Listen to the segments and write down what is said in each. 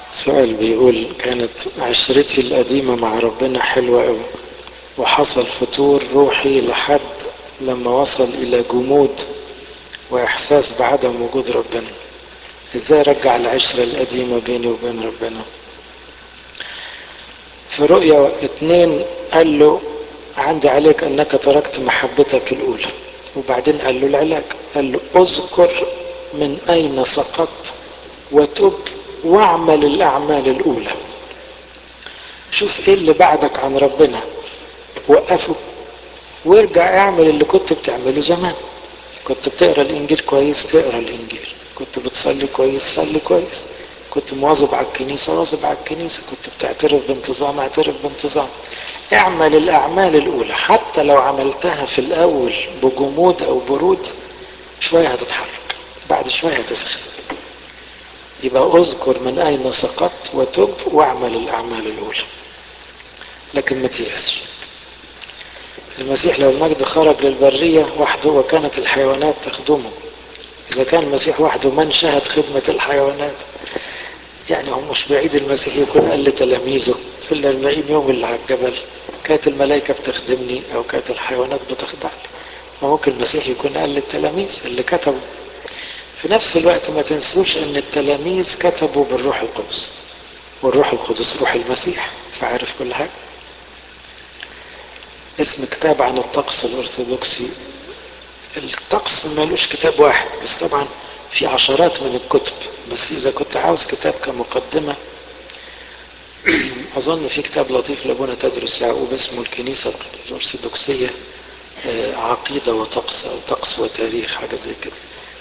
سؤال بيقول كانت عشرتي القديمة مع ربنا حلوة قوي وحصل فتور روحي لحد لما وصل إلى جمود وإحساس بعدم وجود ربنا إزاي رجع العشرة القديمة بيني وبين ربنا في رؤيا اتنين قال له عندي عليك أنك تركت محبتك الأولى وبعدين قال له العلاج قال له اذكر من أين سقطت وتب واعمل الأعمال الأولى شوف إيه اللي بعدك عن ربنا وقفه وارجع اعمل اللي كنت بتعمله زمان كنت بتقرا الانجيل كويس اقرا الانجيل كنت بتصلي كويس صلي كويس كنت مواظب على الكنيسة واظب على الكنيسة كنت بتعترف بانتظام اعترف بانتظام اعمل الأعمال الأولى حتى لو عملتها في الأول بجمود أو برود شوية هتتحرك بعد شوية هتسخن يبقى اذكر من أين سقطت وتب واعمل الأعمال الأولى لكن ما تيأسش المسيح لو المجد خرج للبرية وحده وكانت الحيوانات تخدمه إذا كان المسيح وحده من شهد خدمة الحيوانات يعني هو مش بعيد المسيح يكون قال لتلاميذه في الأربعين يوم اللي على الجبل كانت الملائكة بتخدمني أو كانت الحيوانات بتخضع لي وممكن المسيح يكون قال للتلاميذ اللي كتبوا في نفس الوقت ما تنسوش أن التلاميذ كتبوا بالروح القدس والروح القدس روح المسيح فعارف كل حاجة اسم كتاب عن الطقس الأرثوذكسي الطقس مالوش كتاب واحد بس طبعا في عشرات من الكتب بس إذا كنت عاوز كتاب كمقدمة أظن في كتاب لطيف لابونا تدرس يعقوب اسمه الكنيسة الأرثوذكسية عقيدة وطقس أو طقس وتاريخ حاجة زي كده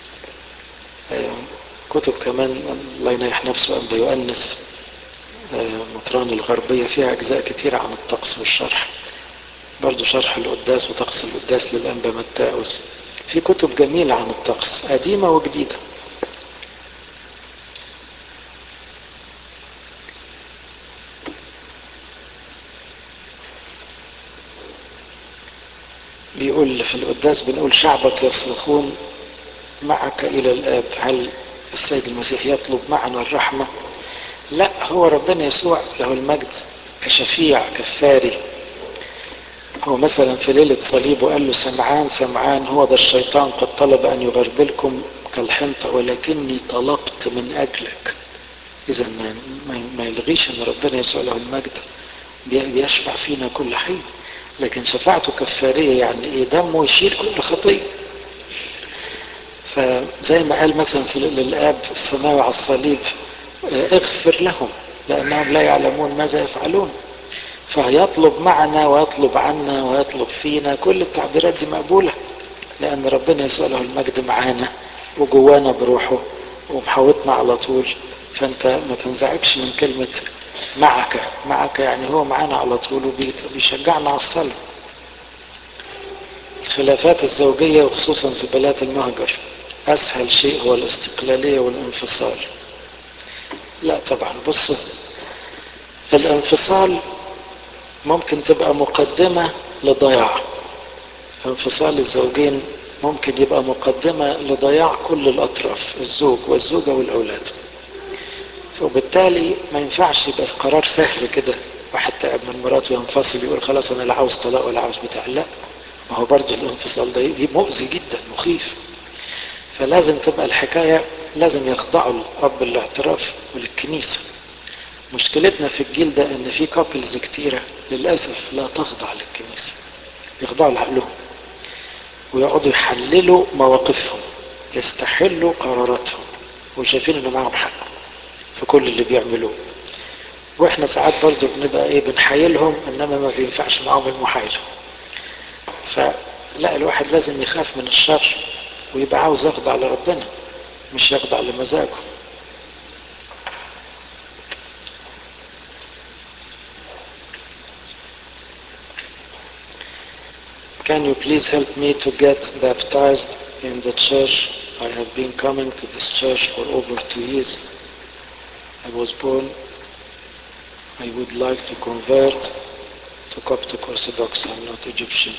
كتب كمان الله ينيح نفسه أنبا يؤنس مطران الغربية فيها أجزاء كتيرة عن الطقس والشرح برضو شرح القداس وطقس القداس للأنبا متاوس في كتب جميلة عن الطقس قديمة وجديدة بيقول في القداس بنقول شعبك يصرخون معك إلى الآب هل السيد المسيح يطلب معنا الرحمة لا هو ربنا يسوع له المجد كشفيع كفاري هو مثلا في ليلة صليبه قال له سمعان سمعان هو ده الشيطان قد طلب أن يغربلكم كالحنطة ولكني طلبت من أجلك إذا ما يلغيش أن ربنا يسوع له المجد بيشفع فينا كل حين لكن شفاعته كفارية يعني إيه دمه يشيل كل خطية فزي ما قال مثلا في للآب السماوي على الصليب اغفر لهم لأنهم لا يعلمون ماذا يفعلون فيطلب معنا ويطلب عنا ويطلب فينا كل التعبيرات دي مقبولة لأن ربنا يسوع له المجد معانا وجوانا بروحه ومحوطنا على طول فأنت ما تنزعجش من كلمة معك معك يعني هو معانا على طول وبيشجعنا على الصلاة الخلافات الزوجية وخصوصا في بلاد المهجر أسهل شيء هو الاستقلالية والانفصال لا طبعا بصوا الانفصال ممكن تبقى مقدمة لضياع انفصال الزوجين ممكن يبقى مقدمة لضياع كل الأطراف الزوج والزوجة والأولاد وبالتالي ما ينفعش يبقى قرار سهل كده واحد تعب من مراته ينفصل يقول خلاص أنا لا عاوز طلاق ولا عاوز بتاع لا ما هو برضه الانفصال ده مؤذي جدا مخيف فلازم تبقى الحكاية لازم يخضعوا الأب للاعتراف وللكنيسة مشكلتنا في الجيل ده ان في كابلز كتيرة للأسف لا تخضع للكنيسة يخضعوا لعقلهم ويقعدوا يحللوا مواقفهم يستحلوا قراراتهم وشايفين ان معاهم حق في كل اللي بيعملوه واحنا ساعات برضو بنبقى ايه بنحايلهم انما ما بينفعش معاهم المحايلة فلا الواحد لازم يخاف من الشر ويبقى عاوز يخضع لربنا مش يخضع لمزاجه Can you please help me to get baptized in the church? I have been coming to this church for over two years. I was born. I would like to convert to Coptic Orthodox. I'm not Egyptian.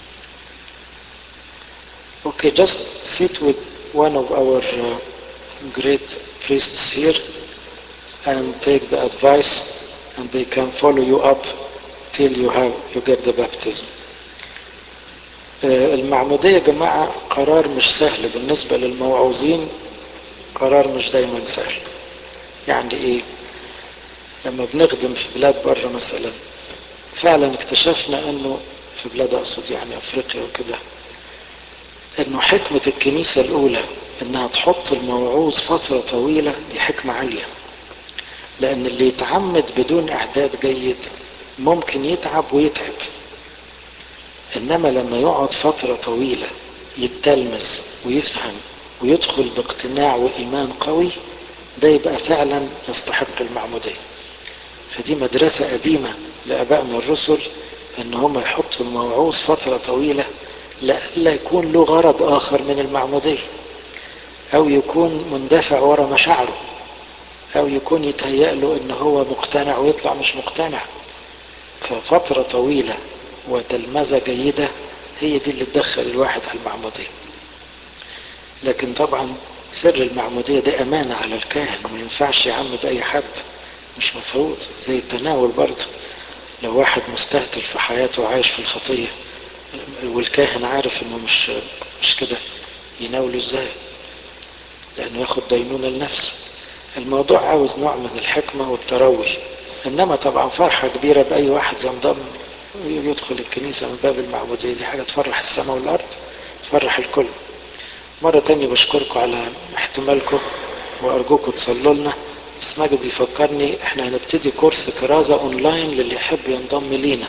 Okay, just sit with one of our uh, great priests here and take the advice and they can follow you up till you have you get the baptism المعمودية يا جماعة قرار مش سهل بالنسبة للموعوظين قرار مش دايما سهل يعني ايه لما بنخدم في بلاد بره مثلا فعلا اكتشفنا انه في بلاد اقصد يعني افريقيا وكده انه حكمة الكنيسة الاولى انها تحط الموعوظ فترة طويلة دي حكمة عالية لان اللي يتعمد بدون اعداد جيد ممكن يتعب ويتعب انما لما يقعد فترة طويلة يتلمس ويفهم ويدخل باقتناع وايمان قوي ده يبقى فعلا يستحق المعمودية فدي مدرسة قديمة لابائنا الرسل ان هم يحطوا الموعوظ فترة طويلة لئلا يكون له غرض اخر من المعمودية او يكون مندفع ورا مشاعره او يكون يتهيأ له ان هو مقتنع ويطلع مش مقتنع ففترة طويلة وتلمذة جيدة هي دي اللي تدخل الواحد على المعمودية لكن طبعا سر المعمودية دي أمانة على الكاهن ما ينفعش يعمد أي حد مش مفروض زي التناول برضه لو واحد مستهتر في حياته وعايش في الخطية والكاهن عارف انه مش مش كده يناوله ازاي لانه ياخد دينونة لنفسه الموضوع عاوز نوع من الحكمة والتروي انما طبعا فرحة كبيرة باي واحد ينضم يدخل الكنيسة من باب المعمودية دي حاجة تفرح السماء والارض تفرح الكل مرة تانية بشكركم على احتمالكم وارجوكم تصلوا لنا اسماجي بيفكرني احنا هنبتدي كورس كرازة اونلاين للي يحب ينضم لينا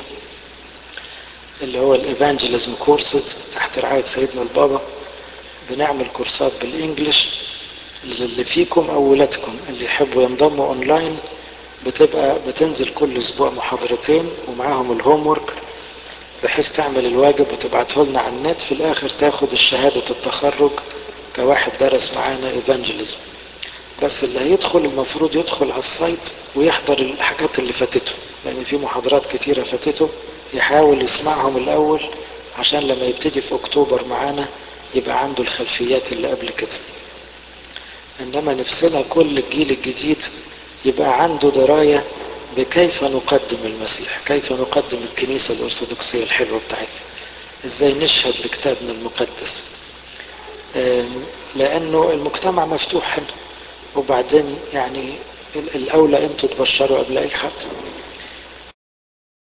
اللي هو الايفانجيليزم كورسز تحت رعاية سيدنا البابا بنعمل كورسات بالانجلش للي فيكم او ولادكم اللي يحبوا ينضموا اونلاين بتبقى بتنزل كل اسبوع محاضرتين ومعاهم الهوم ورك بحيث تعمل الواجب وتبعته لنا على النت في الاخر تاخد الشهادة التخرج كواحد درس معانا ايفانجيليزم بس اللي هيدخل المفروض يدخل على السايت ويحضر الحاجات اللي فاتته لان في محاضرات كتيرة فاتته يحاول يسمعهم الاول عشان لما يبتدي في اكتوبر معانا يبقى عنده الخلفيات اللي قبل كده انما نفسنا كل الجيل الجديد يبقى عنده دراية بكيف نقدم المسيح كيف نقدم الكنيسة الأرثوذكسية الحلوة بتاعتنا ازاي نشهد لكتابنا المقدس لأنه المجتمع مفتوح هنا وبعدين يعني الأولى أنتوا تبشروا قبل أي حد